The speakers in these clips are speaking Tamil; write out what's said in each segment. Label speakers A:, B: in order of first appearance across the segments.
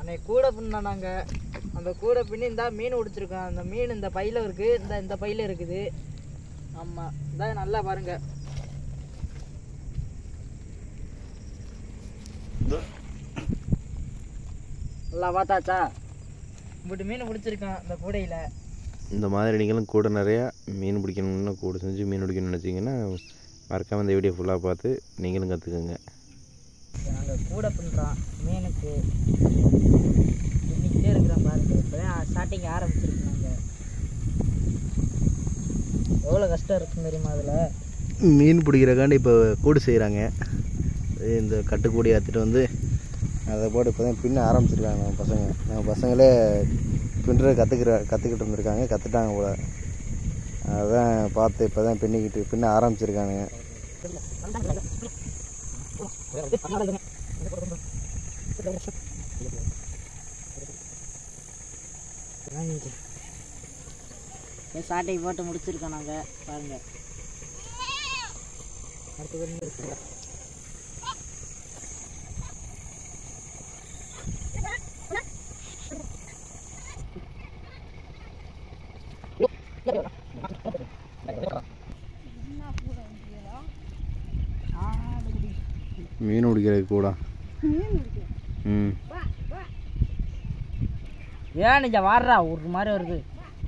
A: அன்னைக்கு கூட பின்னோம் நாங்கள் அந்த கூட பின்னி இந்த மீன் பிடிச்சிருக்கோம் அந்த மீன் இந்த பையில இருக்கு இந்த இந்த பையில இருக்குது ஆமாம் இந்த நல்லா பாருங்க நல்லா பார்த்தாச்சா இப்படி மீன் பிடிச்சிருக்கோம் இந்த கூடையில்
B: இந்த மாதிரி நீங்களும் கூட நிறையா மீன் பிடிக்கணும்னு கூட செஞ்சு மீன் பிடிக்கணும்னு நினச்சிங்கன்னா மறக்காமல் இந்த வீடியோ ஃபுல்லாக பார்த்து நீங்களும் கற்றுக்குங்க
A: நாங்கள் கூட பின்னுறோம் மீனுக்கு பின்னிக்கிட்டே இருக்கிறோம் பாருங்க இப்போ தான் ஸ்டார்டிங் ஆரம்பிச்சிருக்கோம் நாங்கள் எவ்வளோ கஷ்டம் இருக்கும் தெரியுமா அதில்
B: மீன் பிடிக்கிறக்காண்டி இப்போ கூடு செய்கிறாங்க இந்த கட்டுக்கூடி ஏற்றுட்டு வந்து அதை போட்டு இப்போ தான் பின்ன ஆரம்பிச்சிருக்காங்க நம்ம பசங்க நம்ம பசங்களே பின்னுற கற்றுக்கிற கற்றுக்கிட்டு இருந்திருக்காங்க கற்றுட்டாங்க போல அதான் பார்த்து இப்போ தான் பின்னிக்கிட்டு பின்ன ஆரம்பிச்சிருக்காங்க
A: ஸ்டார்டிங் போட்டு முடிச்சிருக்கோம் நாங்கள் பாருங்க அடுத்து வந்து
B: மீன் பிடிக்கிறது கூட ம்
A: ஏன் நீங்க வாடுறா ஒரு மாதிரி வருது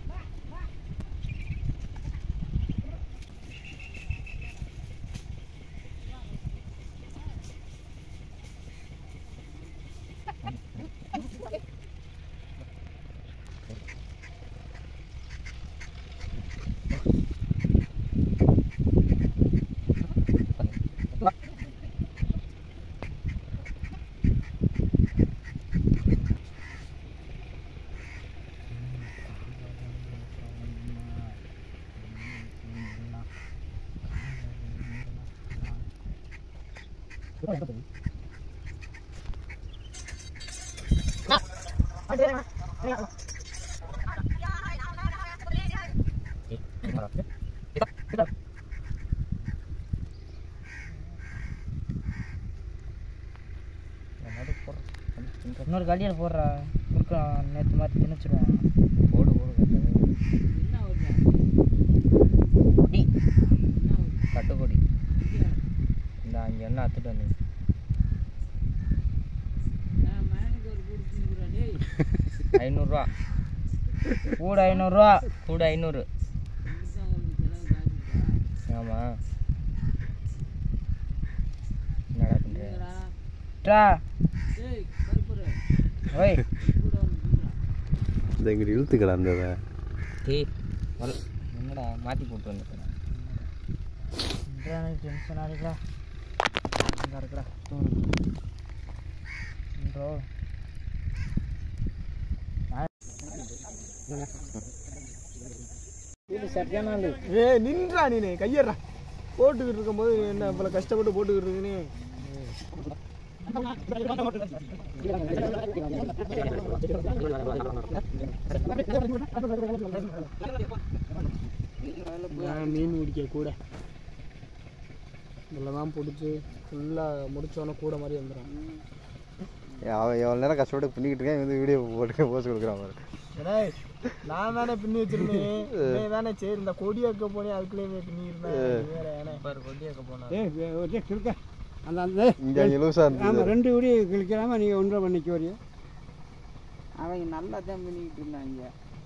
A: இன்னொரு கல்யாணம் போடுறா குறுக்க நேற்று மாதிரி திணிச்சிடுவான்
B: போடு போடு
A: கொடி
B: கட்டுப்பொடி இந்த அங்கே என்ன அத்துட்டு வந்து ஐநூறுரூவா
A: கூட ஐநூறுரூவா
B: கூட ஐநூறு ஆமாம் என்னடா பண்ணுற
A: டா ஓய்
B: இந்த இங்கிட்டு இழுத்துக்கடா அந்த டேய் என்னடா மாற்றி போட்டு வந்துட்டேன்
A: டென்ஷன் ஆகிடுறா இங்கே இருக்குடா ப்ரோ இது சரியான ஆளு
C: ஏ நின்றா நீனே கையறா போட்டுக்கிட்டு இருக்கும்போது என்ன இவ்வளோ கஷ்டப்பட்டு போட்டுக்கிட்டு இருக்குன்னு நான் மீன் பிடிக்க கூட இதில் தான் பிடிச்சி ஃபுல்லாக முடிச்சோன்னே கூட மாதிரி வந்துடும்
B: அவன் எவ்வளோ நேரம் கஷ்டப்பட்டு பண்ணிக்கிட்டு இருக்கேன் வந்து வீடியோ போட்டு போஸ்ட் கொடுக்குறான் பாரு
C: ஏடா நான் தானே பின்னி வச்சிருந்தேன் நீ தானே சரி இந்த கொடி வைக்க போனேன் அதுக்குள்ளேயே பின்னி இருந்தேன் வேற ஏன்னா
A: பாரு கொடி வைக்க போனா
C: இருக்க அந்த அந்த
B: இங்கே அங்கே லூஸாக இருந்தது
C: ரெண்டு வீடியோ கிளிக்காம நீங்கள் ஒன்றரை பண்ணிக்க வரீங்க
A: அவங்க நல்லா தான் பண்ணிக்கிட்டு இருந்தாங்க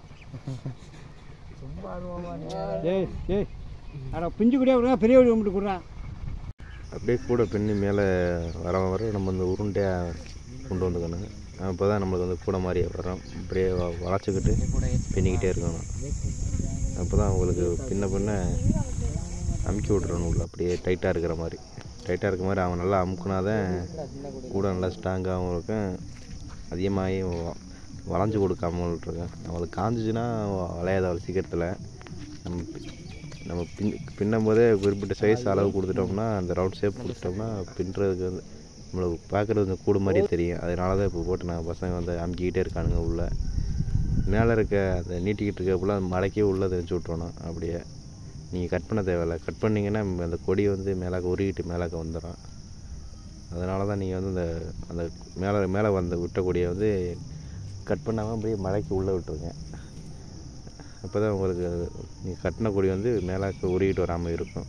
A: சும்மா ஆடுவாமா
C: ஏய் ஏய் அட பிஞ்சு கூடிய விடுங்க பெரிய வீடு கும்பிட்டு கொடுறா
B: அப்படியே கூட பின்னி மேலே வர வர நம்ம இந்த உருண்டையாக கொண்டு வந்துக்கணும் அப்போ தான் நம்மளுக்கு வந்து கூட மாதிரி வரோம் அப்படியே வ- வளைச்சிக்கிட்டு பின்னிக்கிட்டே இருக்கணும் அப்போ தான் உங்களுக்கு பின்ன பின்ன அமுக்கி விட்றணும் உள்ள அப்படியே டைட்டாக இருக்கிற மாதிரி டைட்டாக இருக்கிற மாதிரி அவன் நல்லா அமுக்குனா தான் கூட நல்லா ஸ்ட்ராங்காகவும் இருக்கும் அதிகமாகி வ- வளைஞ்சு கொடுக்காம இருக்கேன் அவளுக்கு காஞ்சிச்சுன்னா வளையாது அவ்வளோ சீக்கிரத்தில் நம்ம பி- நம்ம பின் பின்னும் போதே குறிப்பிட்ட சைஸ் அளவு கொடுத்துட்டோம்னா அந்த ரவுண்ட் ஷேப் கொடுத்துட்டோம்னா பின்னுறதுக்கு வந்து நம்மளுக்கு பார்க்குறது வந்து கூடு மாதிரியே தெரியும் அதனால தான் இப்போ போட்டு நான் பசங்க வந்து அமுக்கிக்கிட்டே இருக்கானுங்க உள்ள மேலே இருக்க அந்த நீட்டிக்கிட்டு இருக்கப்பல மடக்கி உள்ளே தெரிஞ்சு விட்றணும் அப்படியே நீங்கள் கட் பண்ண தேவையில்ல கட் பண்ணிங்கன்னா அந்த கொடி வந்து மேலாக்க உருகிட்டு மேலாக்க வந்துடும் அதனால தான் நீங்கள் வந்து இந்த அந்த மேலே மேலே வந்த விட்ட கொடியை வந்து கட் பண்ணாமல் அப்படியே மழைக்கு உள்ளே விட்டுருங்க அப்போ தான் உங்களுக்கு நீங்கள் கட்டின கொடி வந்து மேலே உருகிட்டு வராமல் இருக்கும்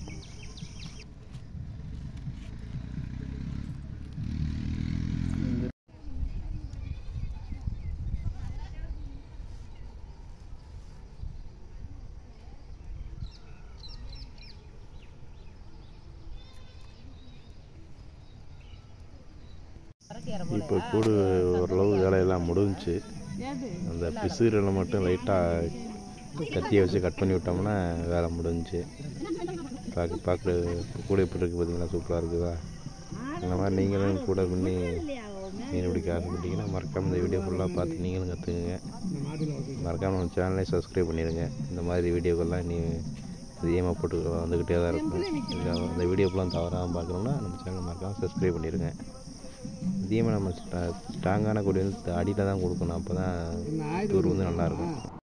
B: இப்போ கூடு ஓரளவு வேலையெல்லாம் முடிஞ்சுச்சு அந்த பிசுறில் மட்டும் லைட்டாக கத்தியை வச்சு கட் பண்ணி விட்டோம்னா வேலை முடிஞ்சுச்சு பார்க்க பார்க்குற கூட எப்படி இருக்குது பார்த்தீங்களா சூப்பராக இருக்குதா இந்த மாதிரி நீங்களும் கூட பண்ணி மீன் பிடிக்க ஆசைப்பட்டீங்கன்னா மறக்காமல் இந்த வீடியோ ஃபுல்லாக பார்த்து நீங்களும் கற்றுக்குங்க மறக்காமல் நம்ம சேனலை சப்ஸ்கிரைப் பண்ணிடுங்க இந்த மாதிரி வீடியோக்கெல்லாம் நீ அதிகமாக போட்டு வந்துக்கிட்டே தான் இருக்கும் இந்த- இந்த வீடியோ ஃபுல்லாக தவறாமல் பார்க்கணுன்னா நம்ம சேனலை மறக்காமல் சப்ஸ்கிரைப் பண்ணிடுங்க அதிகமாக நம்ம ஸ்ட்ராங்கான கொடி வந்து அடியில் தான் கொடுக்கணும் அப்போ தான் டூர் வந்து நல்லாயிருக்கும்